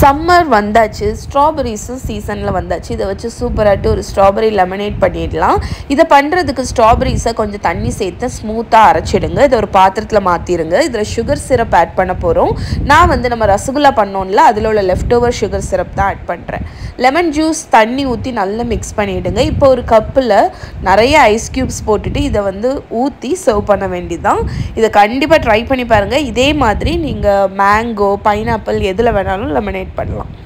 summer வந்தாச்சு ஸ்ட்ராபெரிஸும் சீசனில் வந்தாச்சு இதை வச்சு சூப்பராகிட்டு ஒரு ஸ்ட்ராபெரி லெமனேட் பண்ணிடலாம் இதை பண்ணுறதுக்கு ஸ்ட்ராபெரிஸை கொஞ்சம் தண்ணி சேர்த்து ஸ்மூத்தாக அரைச்சிடுங்க இதை ஒரு பாத்திரத்தில் மாற்றிடுங்க இதில் சுகர் சிரப் ஆட் பண்ண போகிறோம் நான் வந்து நம்ம ரசகுல்லா பண்ணோம்ல அதில் உள்ள லெஃப்ட் ஓவர் சுகர் சிரப் தான் ஆட் பண்ணுறேன் லெமன் ஜூஸ் தண்ணி ஊற்றி நல்லா மிக்ஸ் பண்ணிவிடுங்க இப்போ ஒரு கப்பில் நிறைய ஐஸ் க்யூப்ஸ் போட்டுட்டு இதை வந்து ஊற்றி சர்வ் பண்ண வேண்டியதுதான் இதை கண்டிப்பாக ட்ரை பண்ணி பாருங்கள் இதே மாதிரி நீங்கள் மேங்கோ பைனாப்பிள் எதில் வேணாலும் லெமனேட் பண்ணலாம்